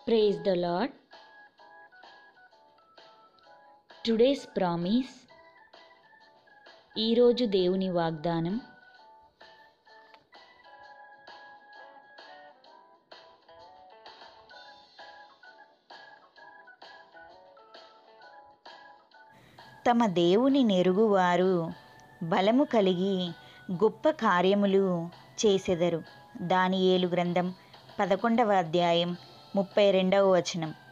praise the lord today's promise ఈరోజు దేవుని వాగ్దానం తమ దేవుని నెరుగువారు బలము కలిగి గొప్ప కార్యములు చేసెదరు దానియేలు గ్రంథం పదకొండవ అధ్యాయం ముప్పై రెండవ వచనం